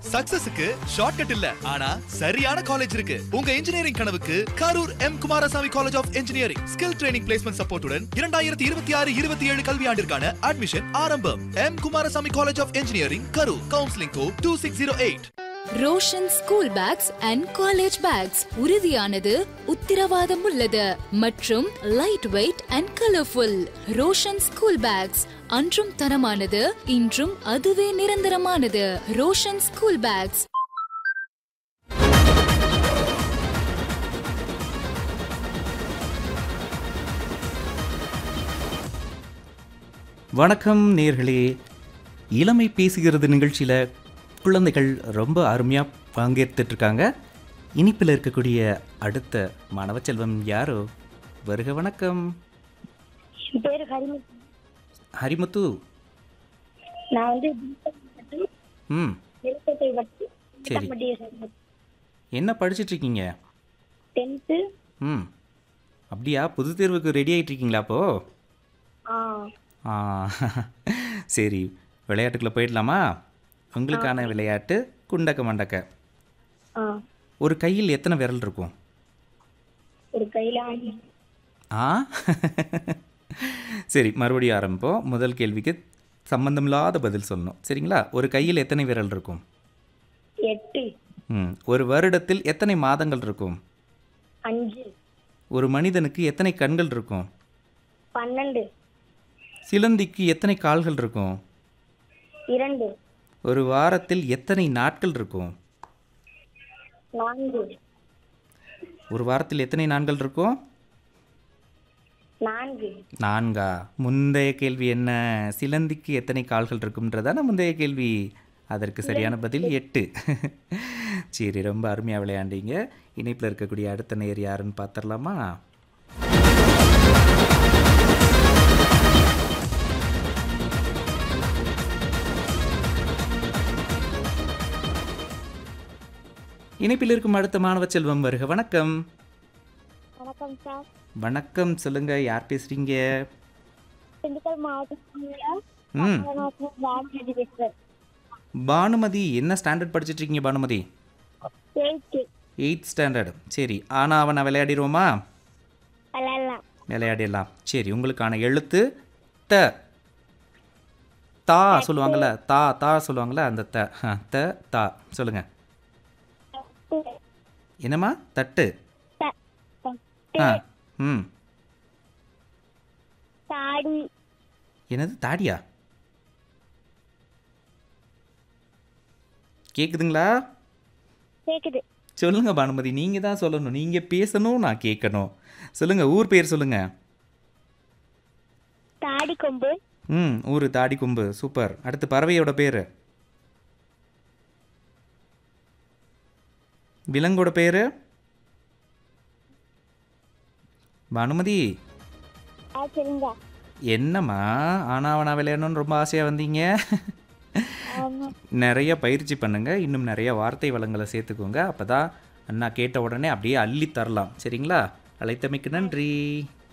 சக்சஸுக்கு shortcut இல்ல ஆனா சரியான காலேஜ் இருக்கு உங்க இன்ஜினியரிங் கனவுக்கு Karur M Kumarasamy college of engineering skill training placement சப்போர்ட்டுடன் இரண்டாயிரத்தி இருபத்தி ஆறு இருபத்தி ஏழு கல்வியாண்டிற்கான அட்மிஷன் ஆரம்பம் M Kumarasamy college of engineering Karur counselling code two six zero eight Roshan school bags and college bags உறுதியானது உத்திரவாதம் உள்ளது மற்றும் light weight and colourful Roshan school bags அன்றும் தரமானது இன்றும் அதுவே நிரந்தரமானது ரோஷன் ஸ்கூல் பேக்ஸ் வணக்கம் நேர்களே இளமை பேசுகிறது நிகழ்ச்சியில் குழந்தைகள் ரொம்ப அருமையாக பங்கேற்றுட்டு இருக்காங்க இனிப்பில் இருக்கக்கூடிய அடுத்த மாணவ செல்வம் யாரோ வருக வணக்கம் என் பேரு ஹரிமுத்து ஹரிமுத்து நான் வந்து திண்டுக்கல் மாவட்டம் ம் நெல்லிக்கோட்டை வட்டம் சரி. சிட்டம்பட்டியை சேர்ந்தேன் என்ன படிச்சிட்டு இருக்கீங்க டென்த்து ம் அப்படியா பொது தேர்வுக்கு ரெடி ஆகிட்டு இருக்கீங்களா அப்போது ஆ ஆ சரி விளையாட்டுக்குள்ளே போயிடலாமா உங்களுக்கான விளையாட்டு குண்டக்க மண்டக்க ஆ ஒரு கையில் எத்தனை விரல் இருக்கும் ஒரு கையில அஞ்சு ஆ சரி மறுபடியும் ஆரம்பிப்போம் முதல் கேள்விக்கு சம்பந்தமில்லாத பதில் சொல்லணும் சரிங்களா ஒரு கையில் எத்தனை விரல் இருக்கும் எட்டு ம் ஒரு வருடத்தில் எத்தனை மாதங்கள் இருக்கும் அஞ்சு ஒரு மனிதனுக்கு எத்தனை கண்கள் இருக்கும் பன்னெண்டு சிலந்திக்கு எத்தனை கால்கள் இருக்கும் இரண்டு ஒரு வாரத்தில் எத்தனை நாட்கள் இருக்கும் நான்கு ஒரு வாரத்தில் எத்தனை நாட்கள் இருக்கும் நான்கு நான்கா முந்தைய கேள்வி என்ன சிலந்திக்கு எத்தனை கால்கள் இருக்கும்ன்றதான முந்தைய கேள்வி அதற்கு சரியான பதில் எட்டு சரி ரொம்ப அருமையாக விளையாண்டீங்க இணைப்பில் இருக்கக்கூடிய அடுத்த நேர் யாருன்னு பார்த்துடலாமா இணைப்பில் இருக்கும் அடுத்த மாணவ செல்வம் வருக வணக்கம் வணக்கம் சார் வணக்கம் சொல்லுங்க யார் பேசுறீங்க திண்டுக்கல் மாவட்டம் ம் பாரதி பேசுறேன் பானுமதி என்ன ஸ்டாண்டர்ட் படிச்சிட்டு இருக்கீங்க பானுமதி எயித்து எயித் ஸ்டாண்டர்ட் சரி ஆனால் அவனை விளையாடிடுவோமா விளையாடலாம் விளையாடிடலாம் சரி உங்களுக்கான எழுத்து த தா சொல்லுவாங்கள்ல தா தா சொல்லுவாங்கள்ல அந்த த ஆ, த தா சொல்லுங்க என்னம்மா தட்டு ஆ ம் தாடி என்னது தாடியா கேட்குதுங்களா கேக்குது சொல்லுங்க பானுமதி நீங்கள் தான் சொல்லணும் நீங்கள் பேசணும் நான் கேட்கணும் சொல்லுங்க ஊர் பேர் சொல்லுங்க தாடி கொம்பு ம் ஊர் தாடி கொம்பு சூப்பர் அடுத்து பறவையோட பேர் விலங்கோட பேர் பானுமதி ஆ சரிங்க என்னம்மா ஆனாவனா விளையாடணும்னு ரொம்ப ஆசையாக வந்தீங்க ஆமா நிறைய பயிற்சி பண்ணுங்க இன்னும் நிறைய வார்த்தை வளங்களை சேர்த்துக்கோங்க அப்போ தான் அண்ணா கேட்ட உடனே அப்படியே அள்ளி தரலாம் சரிங்களா அழைத்தமைக்கு நன்றி